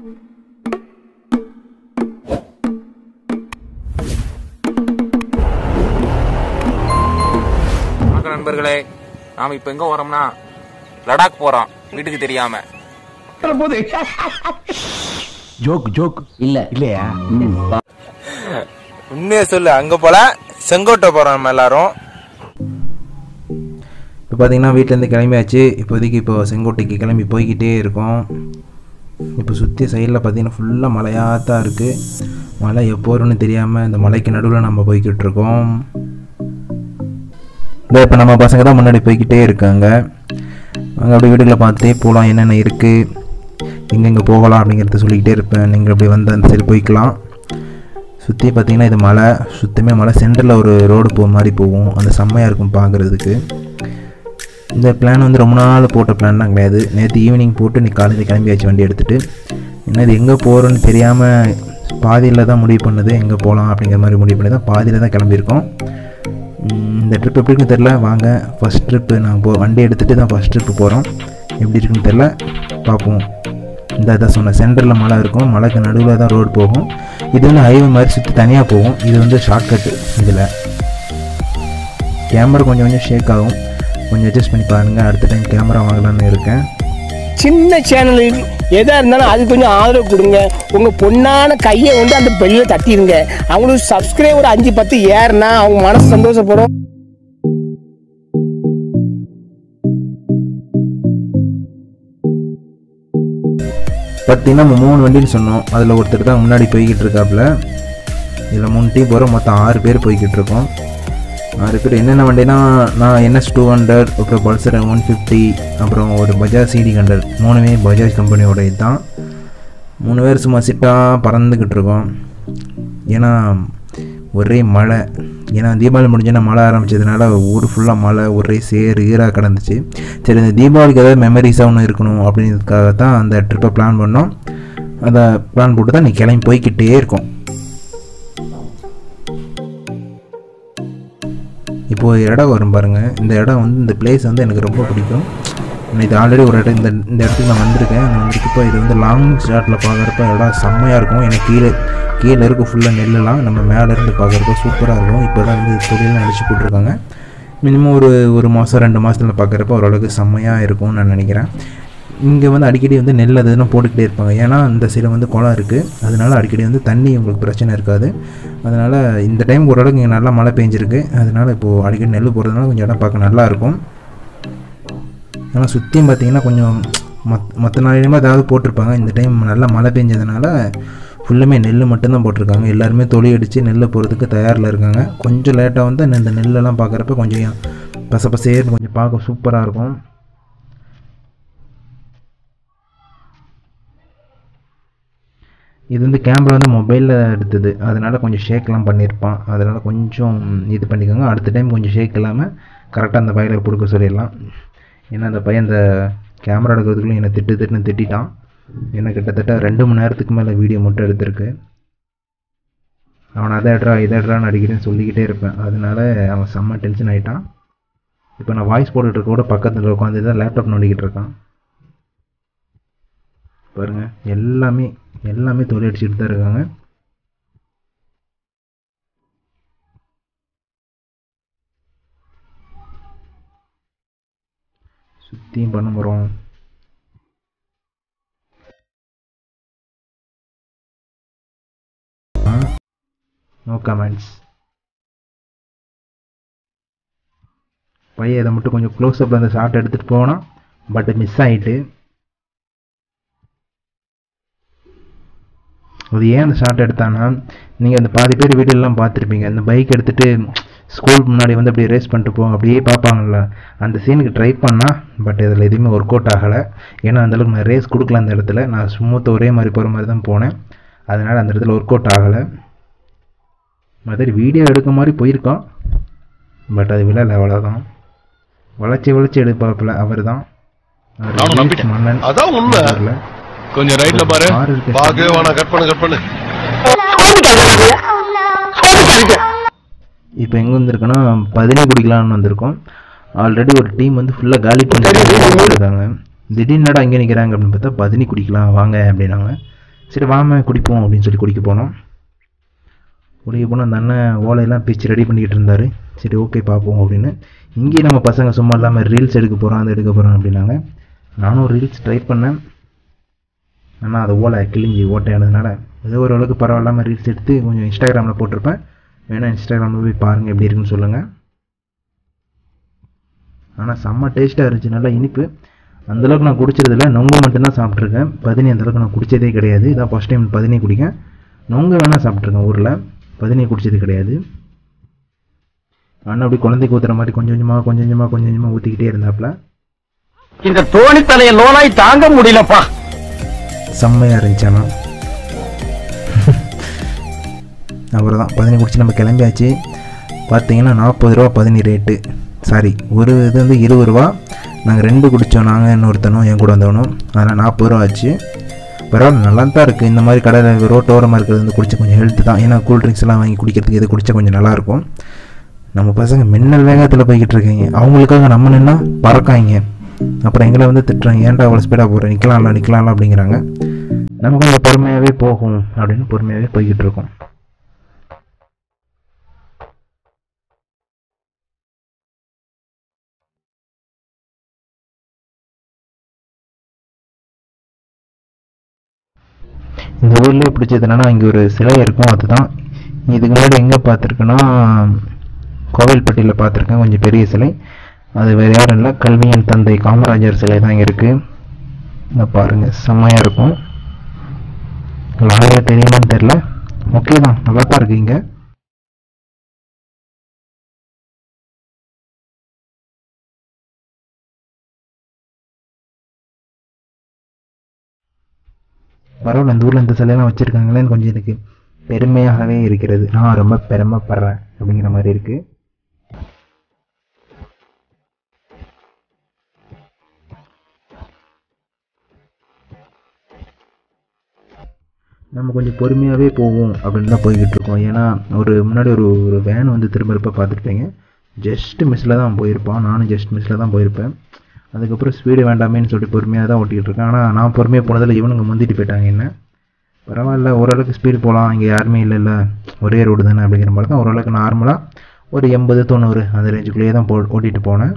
வணக்கம் நண்பர்களே நாம இப்ப எங்க போறோம்னா லடாக் போறோம் வீட்டுக்கு தெரியாம ஜோக் ஜோக் இல்ல இல்லையா உண்மையை சொல்லு அங்க போல செங்கோட்டை போறோம் நம்ம எல்லாரும் இப்போ பார்த்தீங்கன்னா வீட்டிலேருந்து கிளம்பியாச்சு இப்போதைக்கு இப்போ செங்கோட்டைக்கு கிளம்பி போய்கிட்டே இருக்கோம் இப்போ சுற்றி சைடில் பார்த்தீங்கன்னா ஃபுல்லாக மலையாக தான் இருக்குது மலை எப்போ வரும்னு தெரியாமல் இந்த மலைக்கு நடுவில் நம்ம போய்கிட்டு இருக்கோம் இந்த இப்போ நம்ம பசங்க தான் முன்னாடி போய்கிட்டே இருக்காங்க அங்கே அப்படியே வீடுகளை பார்த்துட்டே போகலாம் என்னென்ன இருக்குது எங்கெங்கே போகலாம் அப்படிங்கிறத சொல்லிக்கிட்டே இருப்பேன் நீங்கள் அப்படி வந்து அந்த சைடு போய்க்கலாம் சுற்றி பார்த்தீங்கன்னா இது மலை சுத்தமே மலை சென்டரில் ஒரு ரோடு போக மாதிரி போகும் அந்த செம்மையாக இருக்கும் பார்க்குறதுக்கு இந்த பிளான் வந்து ரொம்ப நாள் போட்ட பிளான்லாம் கிடையாது நேற்று ஈவினிங் போட்டு நீ காலையில் கிளம்பியாச்சு வண்டி எடுத்துகிட்டு என்ன இது எங்கே போகிறோன்னு தெரியாமல் பாதியில் தான் முடிவு பண்ணது எங்கே போகலாம் அப்படிங்கிற மாதிரி முடிவு பண்ணி தான் பாதியில் தான் கிளம்பியிருக்கோம் உம், இந்த ட்ரிப் எப்படி இருக்குன்னு தெரில வாங்க ஃபஸ்ட் ட்ரிப்பு நாங்கள் போ வண்டி எடுத்துகிட்டு தான் ஃபஸ்ட் ட்ரிப்பு போகிறோம் எப்படி இருக்குன்னு தெரில பார்ப்போம் இந்த இதை சொன்ன சென்டரில் மலை இருக்கும் மலைக்கு நடுவில் தான் ரோடு போகும் இது வந்து ஹைவே மாதிரி சுற்றி தனியாக போகும் இது வந்து ஷார்ட்கட்டு இதில் கேமரா கொஞ்சம் கொஞ்சம் ஷேக் ஆகும் கொஞ்சம் அட்ஜஸ்ட் பண்ணி பாருங்கள் அடுத்த டைம் கேமரா வாங்கலாம்னு இருக்கேன் சின்ன சேனலுக்கு எதா இருந்தாலும் அது கொஞ்சம் ஆதரவு கொடுங்க உங்க பொண்ணான கையை வந்து அந்த பெல்லில் தட்டிடுங்க அவங்களுக்கு சப்ஸ்கிரைபர் அஞ்சு பத்து ஏறுனா அவங்க மனசு சந்தோஷப்படும் பார்த்தீங்கன்னா நம்ம மூணு வண்டின்னு சொன்னோம் அதில் ஒருத்தர் தான் முன்னாடி போய்கிட்டு இருக்காப்புல இதில் மூணு டீம் போகிறோம் மொத்தம் ஆறு பேர் போய்கிட்டு இருக்கோம் ஆறு பேர் என்னென்ன வண்டினா நான் என்எஸ் டூ ஹண்ட்ரட் அப்புறம் பல்சர் ஒன் ஃபிஃப்டி அப்புறம் ஒரு பஜாஜ் சிடி ஹண்ட்ரட் மூணுமே பஜாஜ் கம்பெனியோட இதுதான் மூணு பேர் சும்மா சிட்டாக பறந்துக்கிட்டு இருக்கோம் ஏன்னா ஒரே மழை ஏன்னா தீபாவளி முடிஞ்சோன்னா மழை ஆரம்பிச்சதுனால ஊர் ஃபுல்லாக மழை ஒரே சேர் ஈராக கிடந்துச்சு சரி இந்த தீபாவளிக்கு ஏதாவது மெமரிஸாக ஒன்று இருக்கணும் அப்படின்றதுக்காக தான் அந்த ட்ரிப்பை பிளான் பண்ணோம் அதை பிளான் போட்டு தான் நீ கிளம்பி போய்க்கிட்டே இருக்கோம் இப்போ ஒரு இடம் வரும் பாருங்க இந்த இடம் வந்து இந்த பிளேஸ் வந்து எனக்கு ரொம்ப பிடிக்கும் நான் இது ஆல்ரெடி ஒரு இடம் இந்த இந்த இடத்துக்கு நான் வந்திருக்கேன் நான் வந்திருக்கப்போ இது வந்து லாங் ஷாட்டில் பார்க்குறப்ப இடம் செம்மையாக இருக்கும் எனக்கு கீழே கீழே இருக்க ஃபுல்லாக நெல்லெல்லாம் நம்ம மேலே இருந்து பார்க்குறப்ப சூப்பராக இருக்கும் இப்போ தான் வந்து தொழிலாம் அடிச்சு போட்டிருக்காங்க மினிமம் ஒரு ஒரு மாதம் ரெண்டு மாதத்தில் பார்க்குறப்ப ஓரளவுக்கு செம்மையாக இருக்கும்னு நான் நினைக்கிறேன் இங்கே வந்து அடிக்கடி வந்து நெல் அது இதுன்னு போட்டுக்கிட்டே இருப்பாங்க ஏன்னா இந்த சைடு வந்து குளம் இருக்குது அதனால அடிக்கடி வந்து தண்ணி உங்களுக்கு பிரச்சனை இருக்காது அதனால் இந்த டைம் ஓரளவுக்கு இங்கே நல்லா மழை பெஞ்சிருக்கு அதனால் இப்போது அடிக்கடி நெல் போடுறதுனால கொஞ்சம் இடம் பார்க்க நல்லா இருக்கும் ஆனால் சுற்றியும் பார்த்தீங்கன்னா கொஞ்சம் மத் மற்ற நாளிலுமே ஏதாவது போட்டிருப்பாங்க இந்த டைம் நல்லா மழை பெஞ்சதுனால ஃபுல்லுமே நெல் மட்டும்தான் போட்டிருக்காங்க எல்லாருமே தொழி அடித்து நெல் போகிறதுக்கு தயாரில் இருக்காங்க கொஞ்சம் லேட்டாக வந்து இந்த நெல்லெல்லாம் பார்க்குறப்ப கொஞ்சம் பச பசேர்னு கொஞ்சம் பார்க்க சூப்பராக இருக்கும் இது வந்து கேமரா வந்து மொபைலில் எடுத்தது அதனால் கொஞ்சம் ஷேக்லாம் பண்ணியிருப்பான் அதனால் கொஞ்சம் இது பண்ணிக்கோங்க அடுத்த டைம் கொஞ்சம் ஷேக் இல்லாமல் கரெக்டாக அந்த பையில கொடுக்க சொல்லிடலாம் ஏன்னா அந்த பையன் அந்த கேமரா எடுக்கிறதுக்குள்ளே என்னை திட்டு திட்டுன்னு திட்டிட்டான் ஏன்னா கிட்டத்தட்ட ரெண்டு மணி நேரத்துக்கு மேலே வீடியோ மட்டும் எடுத்திருக்கு அவன் அதை எடுறா இதை எடுறான்னு அடிக்கிறேன்னு சொல்லிக்கிட்டே இருப்பேன் அதனால அவன் செம்ம டென்ஷன் ஆகிட்டான் இப்போ நான் வாய்ஸ் போட்டுட்டு இருக்க கூட பக்கத்தில் உட்காந்து தான் லேப்டாப் நோண்டிக்கிட்டு இருக்கான் பாருங்க எல்லாமே எல்லாமே தொழில் அடிச்சுட்டு தான் இருக்காங்க சுற்றியும் பண்ண போகிறோம் நோ கமெண்ட்ஸ் பையன் இதை மட்டும் கொஞ்சம் க்ளோஸ்அப்பில் அந்த ஷார்ட் எடுத்துகிட்டு போனால் பட் மிஸ் ஆகிட்டு அது ஏன் அந்த ஷார்ட் எடுத்தான்னா நீங்கள் அந்த பாதி பேர் வீடியோலாம் பார்த்துருப்பீங்க அந்த பைக் எடுத்துகிட்டு ஸ்கூல் முன்னாடி வந்து அப்படியே ரேஸ் பண்ணிட்டு போவாங்க அப்படியே பார்ப்பாங்கல்ல அந்த சீனுக்கு ட்ரை பண்ணால் பட் இதில் எதுவுமே ஒர்க் அவுட் ஆகலை ஏன்னா அந்தளவுக்கு நான் ரேஸ் கொடுக்கல அந்த இடத்துல நான் ஸ்மூத்தாக ஒரே மாதிரி போகிற மாதிரி தான் போனேன் அதனால் அந்த இடத்துல ஒர்க் அவுட் ஆகலை மற்றபடி வீடியோ எடுக்க மாதிரி போயிருக்கோம் பட் அது விழல அவ்வளோதான் வளைச்சி வளைச்சி எடுப்பாப்புல அவர் தான் நானும் நம்பிட்டேன். மன்னன் அதான் உண்மை. வரல. கொஞ்சம் ரைட்ல பாரு கார் இருக்கு. பாக்கவே வேணாம் கட் பண்ணு கட் பண்ணு இப்போ எங்கே வந்திருக்கோன்னா பதினி குடிக்கலாம்னு வந்திருக்கோம் ஆல்ரெடி ஒரு டீம் வந்து ஃபுல்லாக காலி பண்ணிட்டு இருக்காங்க திடீர்னு இங்கே நிற்கிறாங்க அப்படின்னு பார்த்தா பதினி குடிக்கலாம் வாங்க அப்படின்னாங்க சரி வாம குடிப்போம் அப்படின்னு சொல்லி குடிக்க போனோம் குடிக்க போனால் அந்த அண்ணன் ஓலையெல்லாம் பிச்சு ரெடி பண்ணிக்கிட்டு இருந்தார் சரி ஓகே பார்ப்போம் அப்படின்னு இங்கேயும் நம்ம பசங்க சும்மா இல்லாமல் ரீல்ஸ் எடுக்க போகிறோம் அது எடுக்க போகிறோம் அப்படின்னாங்க நானும் ரீல்ஸ் ட்ரை பண்ணேன் ஆனால் அது ஓலை கிழிஞ்சி ஓட்டையானதுனால ஏதோ ஓரளவுக்கு பரவாயில்லாமல் ரீல்ஸ் எடுத்து கொஞ்சம் இன்ஸ்டாகிராமில் போட்டிருப்பேன் வேணால் இன்ஸ்டாகிராமில் போய் பாருங்கள் எப்படி இருக்குன்னு சொல்லுங்கள் ஆனால் செம்ம டேஸ்ட்டாக இருந்துச்சு நல்லா இனிப்பு அந்தளவுக்கு நான் குடிச்சதில்ல நொங்கு மட்டும்தான் சாப்பிட்ருக்கேன் பதினி அந்தளவுக்கு நான் குடித்ததே கிடையாது இதான் ஃபஸ்ட் டைம் பதினி குடிக்கேன் நொங்கு வேணால் சாப்பிட்ருக்கேன் ஊரில் பதினி குடிச்சது கிடையாது அண்ணன் அப்படி குழந்தைக்கு ஊற்றுற மாதிரி கொஞ்சம் கொஞ்சமாக கொஞ்சம் கொஞ்சமாக கொஞ்சம் கொஞ்சமாக ஊற்றிக்கிட்டே இருந்தாப்புல இந்த தோணி தலைய லோனாய் தாங்க முடியலப்பா செம்மையாக இருந்துச்சு ஆனால் அப்புறம் தான் பதினி குடிச்சு நம்ம கிளம்பியாச்சு பார்த்தீங்கன்னா நாற்பது ரூபா பதினி ரேட்டு சாரி ஒரு இது வந்து இருபது ரூபா நாங்கள் ரெண்டு குடித்தோம் நாங்கள் இன்னொருத்தனும் என் கூட வந்தவனும் அதனால் நாற்பது ரூபா ஆச்சு பரவாயில்ல நல்லா தான் இருக்குது இந்த மாதிரி கடையில் ரோட்டோரமாக இருக்கிறது வந்து குடிச்சா கொஞ்சம் ஹெல்த் தான் ஏன்னா கூல் ட்ரிங்க்ஸ் எல்லாம் வாங்கி குடிக்கிறதுக்கு இது குடித்தா கொஞ்சம் நல்லாயிருக்கும் நம்ம பசங்க மின்னல் வேகத்தில் போய்கிட்டு இருக்காங்க அவங்களுக்காக நம்ம நின்னா பறக்காங்க அப்புறம் எங்களை வந்து திட்டுறாங்க ஏன்டா அவ்வளோ ஸ்பீடாக போகிறேன் நிற்கலாம்ல நிற்கலாம்ல அப்படிங்கிறாங்க நம்ம கொஞ்சம் பொறுமையாகவே போகும் அப்படின்னு பொறுமையாகவே போய்கிட்டு இருக்கோம் இந்த ஊர்லேயே பிடிச்சது என்னன்னா இங்கே ஒரு சிலை இருக்கும் அதுதான் இதுக்கு முன்னாடி எங்கே பார்த்துருக்கேன்னா கோவில்பட்டியில் பார்த்துருக்கேன் கொஞ்சம் பெரிய சிலை அது வேறு யாரும் இல்லை கல்வியின் தந்தை காமராஜர் சிலை தான் இங்கே இருக்குது இங்கே பாருங்கள் செம்மையாக இருக்கும் லாரியாக தெரியுமான்னு தெரில ஓகே தான் நல்லா தான் இருக்கு இங்கே பரவாயில்ல இந்த ஊரில் இந்த சிலையெல்லாம் வச்சுருக்காங்களேன்னு கொஞ்சம் எனக்கு பெருமையாகவே இருக்கிறது நான் ரொம்ப பெருமைப்படுறேன் அப்படிங்கிற மாதிரி இருக்குது நம்ம கொஞ்சம் பொறுமையாகவே போவோம் அப்படின்னு தான் போய்கிட்டு இருக்கோம் ஏன்னா ஒரு முன்னாடி ஒரு ஒரு வேன் வந்து திரும்ப பார்த்துருப்பீங்க ஜஸ்ட் மிஸ்ஸில் தான் போயிருப்பான் நானும் ஜஸ்ட் மிஸ்ஸில் தான் போயிருப்பேன் அதுக்கப்புறம் ஸ்பீடு வேண்டாமேன்னு சொல்லிட்டு பொறுமையாக தான் ஓட்டிகிட்டு இருக்கேன் ஆனால் நான் பொறுமையாக போனதில் இவனுங்க முந்திட்டு போயிட்டாங்க என்ன பரவாயில்ல ஓரளவுக்கு ஸ்பீடு போகலாம் இங்கே யாருமே இல்லைல்ல ஒரே ரோடு தானே அப்படிங்கிற மாதிரி தான் ஓரளவுக்கு நார்மலாக ஒரு எண்பது தொண்ணூறு அந்த ரேஞ்சுக்குள்ளேயே தான் போ ஓட்டிகிட்டு போனேன்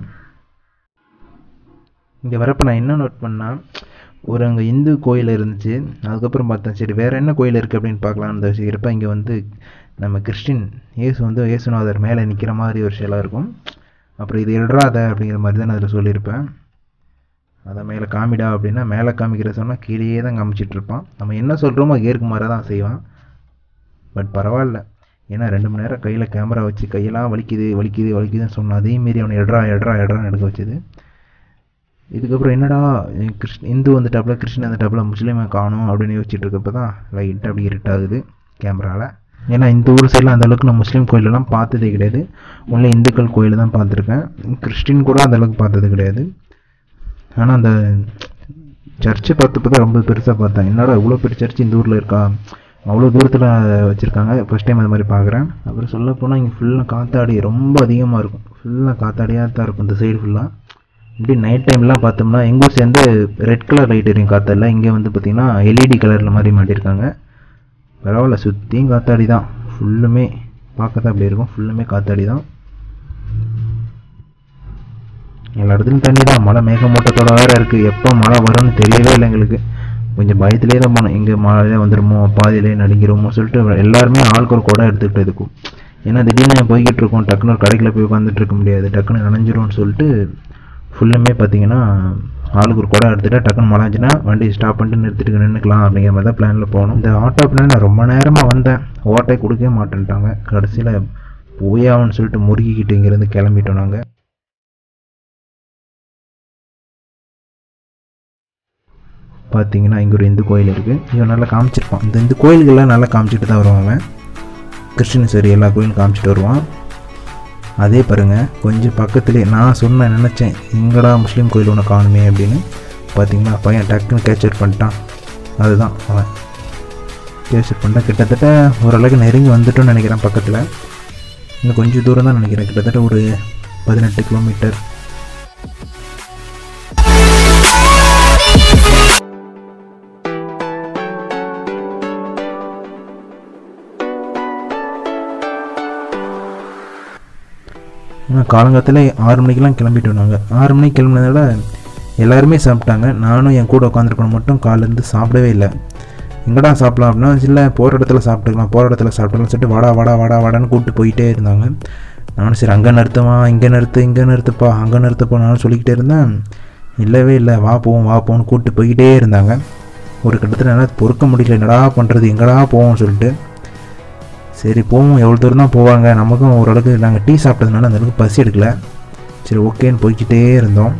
இங்கே வரப்போ நான் என்ன நோட் பண்ணால் ஒரு அங்கே இந்து கோயில் இருந்துச்சு அதுக்கப்புறம் பார்த்தேன் சரி வேறு என்ன கோயில் இருக்குது அப்படின்னு பார்க்கலான்னு யோசிக்கிறப்ப இங்கே வந்து நம்ம கிறிஸ்டின் இயேசு வந்து இயேசுநாதர் மேலே நிற்கிற மாதிரி ஒரு சிலை இருக்கும் அப்புறம் இது எழுறாத அப்படிங்கிற மாதிரி தான் நான் அதில் சொல்லியிருப்பேன் அதை மேலே காமிடா அப்படின்னா மேலே காமிக்கிற சொன்னால் கீழேயே தான் காமிச்சிட்டு இருப்பான் நம்ம என்ன சொல்கிறோமோ ஏற்கு மாதிரி தான் செய்வான் பட் பரவாயில்ல ஏன்னா ரெண்டு மணி நேரம் கையில் கேமரா வச்சு கையெல்லாம் வலிக்குது வலிக்குது வலிக்குதுன்னு சொன்னான் அதேமாரி அவனை எட்ரா எட்ரா எட்ரான்னு எடுக்க வச்சது இதுக்கப்புறம் என்னடா கிறிஸ்ட் இந்து வந்துட்டாப்புல கிறிஸ்டின் வந்துட்டாப்புல முஸ்லீமை காணும் அப்படின்னு யோசிச்சுட்டு இருக்கப்போ தான் லைட்டாக அப்படி இருட்டாகுது கேமராவில் ஏன்னா இந்த ஊர் சைடில் அந்த அளவுக்கு நான் முஸ்லீம் கோயிலெல்லாம் பார்த்ததே கிடையாது ஒன்லி இந்துக்கள் கோயில் தான் பார்த்துருக்கேன் கிறிஸ்டின் கூட அந்த அளவுக்கு பார்த்தது கிடையாது ஆனால் அந்த சர்ச்சை பார்த்தப்போ தான் ரொம்ப பெருசாக பார்த்தேன் என்னடா இவ்வளோ பெரிய சர்ச் இந்த ஊரில் இருக்கா அவ்வளோ தூரத்தில் வச்சுருக்காங்க ஃபஸ்ட் டைம் அது மாதிரி பார்க்குறேன் அப்புறம் சொல்ல போனால் இங்கே ஃபுல்லாக காத்தாடி ரொம்ப அதிகமாக இருக்கும் ஃபுல்லாக காத்தாடியாக தான் இருக்கும் இந்த சைடு ஃபுல்லாக இப்படி நைட் டைம்லாம் பார்த்தோம்னா எங்கள் ஊர் சேர்ந்து ரெட் கலர் லைட் எரியும் காத்தாடில் இங்கே வந்து பார்த்திங்கன்னா எல்இடி கலரில் மாதிரி மாட்டியிருக்காங்க பரவாயில்ல சுற்றியும் காத்தாடி தான் ஃபுல்லுமே பார்க்க தான் அப்படி இருக்கும் ஃபுல்லுமே காத்தாடி தான் எல்லா இடத்துலையும் தண்ணி தான் மழை மேகமூட்டத்தோட வேறு இருக்குது எப்போ மழை வரும்னு தெரியவே இல்லை எங்களுக்கு கொஞ்சம் பயத்திலே தான் போனோம் எங்கே மழையே வந்துடுமோ பாதியிலே நடுங்கிருமோ சொல்லிட்டு எல்லாருமே ஆளுக்கு ஒரு குடம் எடுத்துக்கிட்டு இருக்கும் ஏன்னா திடீர்னு போய்கிட்டு இருக்கோம் டக்குன்னு ஒரு கடைக்குள்ள போய் உட்காந்துட்டு இருக்க முடியாது டக்குன்னு நனைஞ்சிரும்னு சொல்லிட்டு ஃபுல்லுமே பார்த்தீங்கன்னா ஆளுக்கு ஒரு குடம் எடுத்துகிட்டு டக்குன்னு மழைஞ்சுன்னா வண்டி ஸ்டாப் பண்ணிட்டு நிறுத்திட்டு நின்றுக்கலாம் அப்படிங்கிற மாதிரி தான் பிளானில் போகணும் இந்த ஆட்டோ பிளான் நான் ரொம்ப நேரமாக வந்தேன் ஓட்டை கொடுக்கவே மாட்டேன்ட்டாங்க கடைசியில் போயாவன்னு சொல்லிட்டு முறுக்கிக்கிட்டு இங்கேருந்து கிளம்பிட்டோம் நாங்கள் பார்த்தீங்கன்னா இங்கே ஒரு இந்து கோயில் இருக்குது இவன் நல்லா காமிச்சிருப்பான் இந்த இந்து கோயில்கள்லாம் நல்லா காமிச்சிட்டு தான் வருவான் அவன் கிறிஸ்டின் சரி எல்லா கோயிலும் காமிச்சிட்டு வருவான் அதே பாருங்கள் கொஞ்சம் பக்கத்துலேயே நான் சொன்னேன் நினச்சேன் எங்கடா முஸ்லீம் கோயில் ஒன்று காணுமே அப்படின்னு பார்த்தீங்கன்னா பையன் டக்குன்னு கேப்சர் பண்ணிட்டான் அதுதான் அவன் கேப்சர் பண்ணிட்டான் கிட்டத்தட்ட ஓரளவுக்கு நெருங்கி வந்துட்டோம்னு நினைக்கிறேன் பக்கத்தில் இன்னும் கொஞ்சம் தூரம் தான் நினைக்கிறேன் கிட்டத்தட்ட ஒரு பதினெட்டு கிலோமீட்டர் ஆனால் காலங்காலத்தில் ஆறு மணிக்கெலாம் கிளம்பிட்டோம் நாங்கள் ஆறு மணிக்கு கிளம்பினதால எல்லாருமே சாப்பிட்டாங்க நானும் என் கூட உட்காந்துருக்கணும் மட்டும் காலேருந்து சாப்பிடவே இல்லை எங்கடா சாப்பிடலாம் அப்படின்னா இல்லை போகிற இடத்துல சாப்பிட்டுக்கலாம் போகிற இடத்துல சாப்பிட்டுக்கலாம் சொல்லிட்டு வாடா வாடா வாடா வாடான்னு கூப்பிட்டு போயிட்டே இருந்தாங்க நானும் சரி அங்கே நிறுத்துமா இங்கே நிறுத்து இங்கே நிறுத்துப்பா அங்கே நிறுத்துப்பா நானும் சொல்லிக்கிட்டே இருந்தேன் இல்லவே இல்லை வா போவோம் வா போவோம்னு கூப்பிட்டு போய்கிட்டே இருந்தாங்க ஒரு கட்டத்தில் என்னால் பொறுக்க முடியல என்னடா பண்ணுறது எங்கடா போவோம்னு சொல்லிட்டு சரி போவோம் எவ்வளோ தூரம் தான் போவாங்க நமக்கும் ஓரளவுக்கு நாங்கள் டீ சாப்பிட்டதுனால அந்த அளவுக்கு பசி எடுக்கல சரி ஓகேன்னு போய்க்கிட்டே இருந்தோம்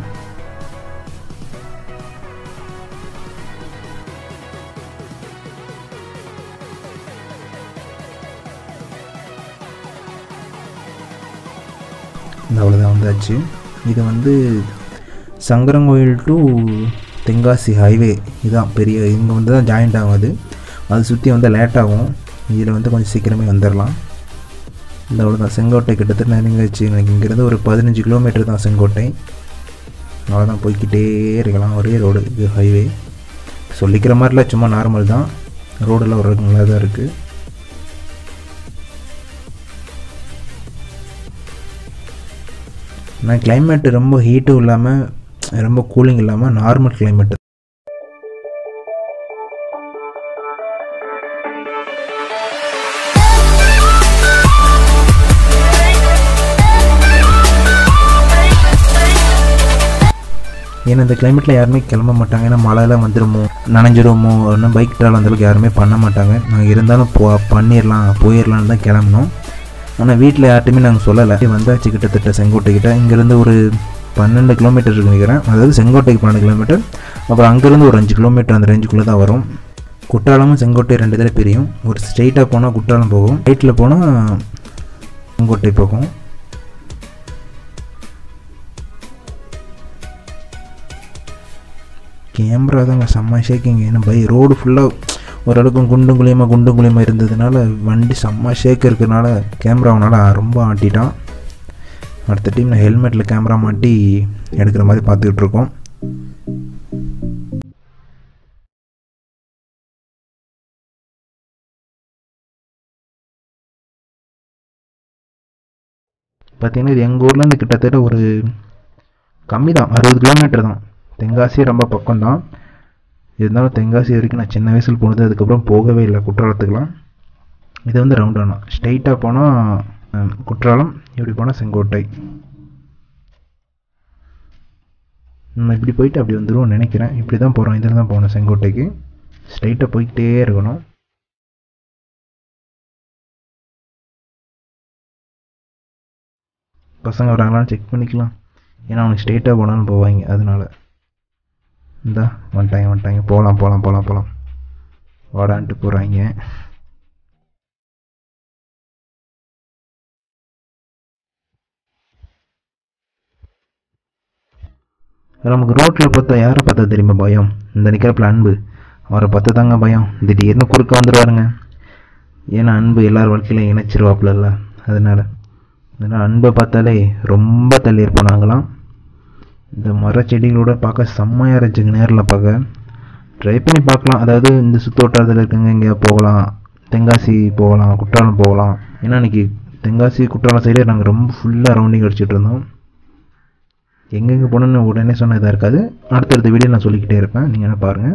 இந்த அவ்வளோதான் வந்தாச்சு இது வந்து சங்கரங்கோயில் டு தென்காசி ஹைவே இதுதான் பெரிய இங்கே வந்து தான் ஜாயிண்ட் ஆகும் அது அது சுற்றி வந்து லேட் ஆகும் இதில் வந்து கொஞ்சம் சீக்கிரமே வந்துடலாம் இந்த அவ்வளோதான் செங்கோட்டை கிட்டத்தட்ட நெருங்கிச்சு எனக்கு இங்கேருந்து ஒரு பதினஞ்சு கிலோமீட்டர் தான் செங்கோட்டை அவ்வளோதான் போய்க்கிட்டே இருக்கலாம் ஒரே ரோடு இது ஹைவே சொல்லிக்கிற மாதிரில சும்மா நார்மல் தான் ரோடெல்லாம் ஒரு நல்லா தான் இருக்குது ஆனால் climate ரொம்ப ஹீட்டும் இல்லாமல் ரொம்ப கூலிங் இல்லாமல் நார்மல் climate ஏன்னா இந்த கிளைமேட்டில் யாருமே கிளம்ப மாட்டாங்க ஏன்னா மழையெல்லாம் வந்துடுமோ நனைஞ்சிருமோ இன்னும் பைக் ட்ராவல் அந்தளவுக்கு யாருமே பண்ண மாட்டாங்க நாங்கள் இருந்தாலும் போ பண்ணிடலாம் போயிடலான்னு தான் கிளம்பினோம் ஆனால் வீட்டில் யார்ட்டையுமே நாங்கள் சொல்லலை வந்தாச்சு கிட்டத்தட்ட செங்கோட்டைக்கிட்ட இங்கேருந்து ஒரு பன்னெண்டு கிலோமீட்டர் இருக்கு நினைக்கிறேன் அதாவது செங்கோட்டைக்கு பன்னெண்டு கிலோமீட்டர் அப்புறம் அங்கேருந்து ஒரு அஞ்சு கிலோமீட்டர் அந்த ரேஞ்சுக்குள்ளே தான் வரும் குற்றாலமும் செங்கோட்டை ரெண்டு தடவை பிரியும் ஒரு ஸ்ட்ரெயிட்டாக போனால் குற்றாலம் போகும் ரைட்டில் போனால் செங்கோட்டை போகும் கேமரா தாங்க செம்ம ஷேக்கிங் ஏன்னா பை ரோடு ஃபுல்லாக ஓரளவுக்கு குண்டும் குழியமாக குண்டும் குழியமாக இருந்ததுனால வண்டி செம்ம ஷேக் இருக்கிறதுனால கேமரா அவனால் ரொம்ப ஆட்டிட்டான் அடுத்த டைம் நான் ஹெல்மெட்டில் கேமரா மாட்டி எடுக்கிற மாதிரி பார்த்துக்கிட்டு இருக்கோம் பார்த்தீங்கன்னா இது எங்கள் ஊர்லேருந்து கிட்டத்தட்ட ஒரு கம்மி தான் அறுபது கிலோமீட்டர் தான் தென்காசி ரொம்ப பக்கம் தான் இருந்தாலும் தென்காசி வரைக்கும் நான் சின்ன வயசில் போனது அதுக்கப்புறம் போகவே இல்லை குற்றாலத்துக்குலாம் இது வந்து ரவுண்டானா ஸ்ட்ரைட்டாக போனால் குற்றாலம் இப்படி போனால் செங்கோட்டை நம்ம இப்படி போயிட்டு அப்படி வந்துடுவோம்னு நினைக்கிறேன் இப்படி தான் போகிறோம் இதில் தான் போகணும் செங்கோட்டைக்கு ஸ்ட்ரைட்டாக போய்கிட்டே இருக்கணும் பசங்க வராங்களான்னு செக் பண்ணிக்கலாம் ஏன்னா அவனுக்கு ஸ்ட்ரெயிட்டாக போனாலும் போவாங்க அதனால இந்தா வந்துட்டாங்க வந்துட்டாங்க போகலாம் போகலாம் போகலாம் போகலாம் வாடான்ட்டு போகிறாங்க நமக்கு ரோட்டில் பார்த்தா யாரை பார்த்தா தெரியுமா பயம் இந்த நிற்கிறப்பில் அன்பு அவரை பார்த்து தாங்க பயம் திடீர்னு குறுக்க வந்துடுவாருங்க ஏன்னா அன்பு எல்லார் வாழ்க்கையிலும் இணைச்சிருவாப்புல அதனால் அதனால் அன்பை பார்த்தாலே ரொம்ப தள்ளி இருப்போம் நாங்களாம் இந்த மரச்செடிகளோட பார்க்க செம்மையாக இருந்துச்சுங்க நேரில் பார்க்க ட்ரை பண்ணி பார்க்கலாம் அதாவது இந்த சுத்தோட்டத்தில் இருக்கங்க இங்கே போகலாம் தென்காசி போகலாம் குற்றாலம் போகலாம் ஏன்னா இன்னைக்கு தென்காசி குற்றாலம் சைடே நாங்கள் ரொம்ப ஃபுல்லாக ரவுண்டிங் அடிச்சிட்டு இருந்தோம் எங்கெங்கே போகணுன்னு உடனே சொன்ன இதாக இருக்காது அடுத்தடுத்த வீடியோ நான் சொல்லிக்கிட்டே இருப்பேன் நீங்கள் என்ன பாருங்கள்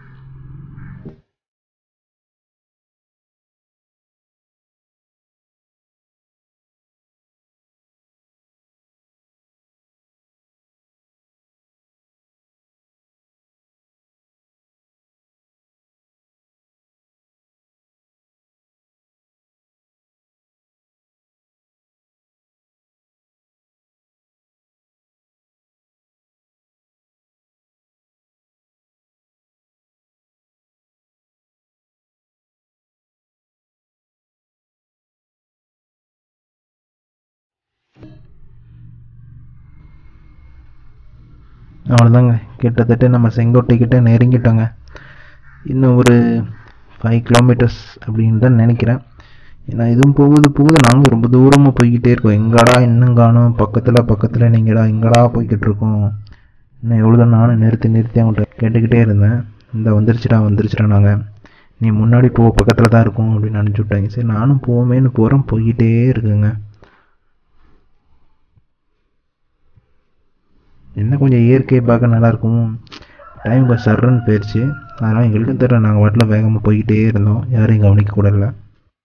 அவ்வளோதாங்க கிட்டத்தட்ட நம்ம செங்கோட்டை கிட்ட நெருங்கிட்டோங்க இன்னும் ஒரு ஃபைவ் கிலோமீட்டர்ஸ் அப்படின்னு தான் நினைக்கிறேன் ஏன்னா இதுவும் போகுது போகுது நாங்கள் ரொம்ப தூரமாக போய்கிட்டே இருக்கோம் எங்கடா இன்னும் காணும் பக்கத்தில் பக்கத்தில் நீங்கடா எங்கடா போய்கிட்டு இருக்கோம் இன்னும் எவ்வளோ நானும் நிறுத்தி நிறுத்தி அவங்கள்ட்ட கேட்டுக்கிட்டே இருந்தேன் இந்த வந்துருச்சுடா வந்துருச்சுடா நாங்கள் நீ முன்னாடி போ பக்கத்தில் தான் இருக்கும் அப்படின்னு அனுப்பிச்சி விட்டாங்க சரி நானும் போவேன்னு போகிறேன் போய்கிட்டே இருக்குங்க என்ன கொஞ்சம் இயற்கையை பார்க்க நல்லாயிருக்கும் டைம் கொஞ்சம் சர்றன்னு போயிடுச்சு அதனால் எங்களுக்கும் தெரியல நாங்கள் வாட்டில் வேகமாக போய்கிட்டே இருந்தோம் யாரையும் கவனிக்க கூட இல்லை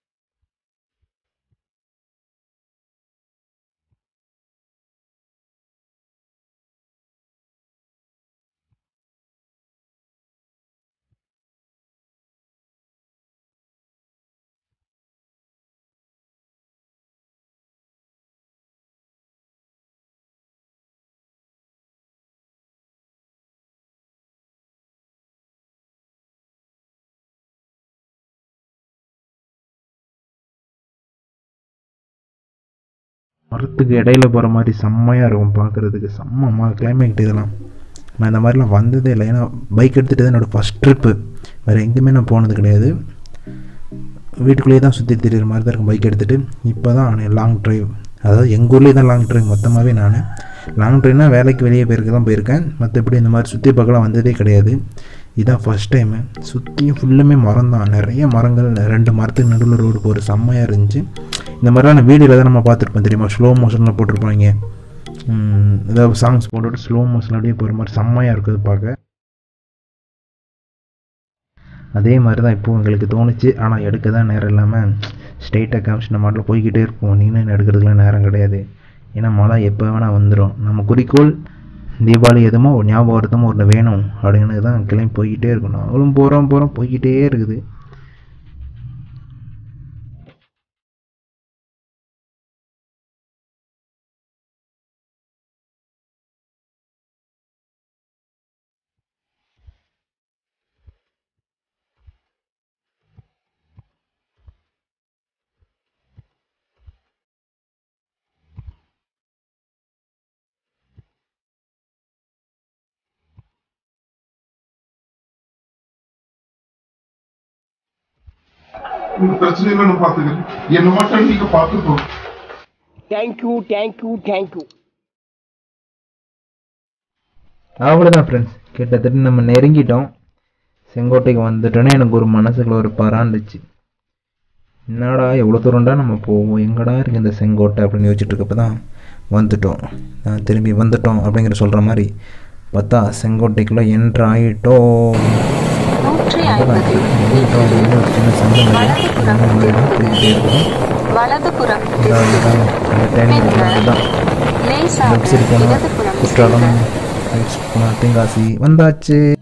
மரத்துக்கு இடையில போகிற மாதிரி செம்மையாக இருக்கும் பார்க்குறதுக்கு செம்ம கிளைமேட் இதெல்லாம் நான் இந்த மாதிரிலாம் வந்ததே இல்லை ஏன்னா பைக் எடுத்துகிட்டு தான் என்னோடய ஃபஸ்ட் ட்ரிப்பு வேறு எங்கேயுமே நான் போனது கிடையாது வீட்டுக்குள்ளேயே தான் சுற்றி திரியிற மாதிரி தான் இருக்கும் பைக் எடுத்துகிட்டு இப்போ தான் லாங் ட்ரைவ் அதாவது எங்கள் ஊர்லேயே தான் லாங் ட்ரைவ் மொத்தமாகவே நான் லாங் ட்ரைவ்னால் வேலைக்கு வெளியே போயிருக்க தான் போயிருக்கேன் மற்றபடி இந்த மாதிரி சுற்றி பார்க்கலாம் வந்ததே கிடையாது இதான் ஃபஸ்ட் டைமு சுற்றியும் ஃபுல்லுமே மரம் தான் நிறைய மரங்கள் ரெண்டு மரத்துக்கு நடுவில் ரோடு போகிற செம்மையாக இருந்துச்சு இந்த மாதிரிலாம் நான் வீடியோவில் தான் நம்ம பார்த்துருப்போம் தெரியுமா ஸ்லோ மோஷனில் போட்டிருப்பாங்க ம், ஏதாவது சாங்ஸ் போட்டுட்டு ஸ்லோ மோஷன் அப்படியே போகிற மாதிரி செம்மையாக இருக்குது பார்க்க அதே மாதிரி தான் இப்போ எங்களுக்கு தோணுச்சு ஆனால் எடுக்க தான் நேரம் இல்லாமல் ஸ்ட்ரெயிட்டாக காமிச்சு நம்ம மாட்டில் போய்கிட்டே இருப்போம் நீனும் எடுக்கிறதுக்குலாம் நேரம் கிடையாது ஏன்னா மழை எப்போ வேணால் வந்துடும் நம்ம குறிக்கோள் தீபாவளி எதுமோ ஒரு ஞாபகார்த்தமோ ஒன்று வேணும் அப்படின்னு தான் கிளம்பி போய்கிட்டே இருக்கணும் நாங்களும் போகிறோம் போகிறோம் போய்கிட்டே இருக்குது உங்க பிரச்சனைகளை நான் பாத்துக்கிறேன் என்ன மட்டும் நீங்க பாத்துக்கணும் தேங்க்யூ தேங்க்யூ தேங்க்யூ அவ்வளோதான் ஃப்ரெண்ட்ஸ் கிட்டத்தட்ட நம்ம நெருங்கிட்டோம் செங்கோட்டைக்கு வந்துட்டோன்னே எனக்கு ஒரு மனசுக்குள்ள ஒரு பராண்டுச்சு என்னடா எவ்வளோ தூரம்டா நம்ம போவோம் எங்கடா இருக்கு இந்த செங்கோட்டை அப்படின்னு யோசிச்சுட்டு இருக்கப்ப தான் வந்துட்டோம் நான் திரும்பி வந்துட்டோம் அப்படிங்கிற சொல்கிற மாதிரி பார்த்தா செங்கோட்டைக்குள்ளே என்ட்ரு ஆகிட்டோம் நூற்றி அவ்வளோதான். ஐம்பது வந்துட்டோம் அப்படின்னு ஒரு சின்ன சங்கம் இல்லை போய்கிட்டே இருக்கோம் வலதுபுறம் இந்த வந்துட்டாங்க அந்த டைமிங் தான் லேசாக வெப்சைட் போனால் இடதுபுறம் குற்றாலம் தென்காசி வந்தாச்சு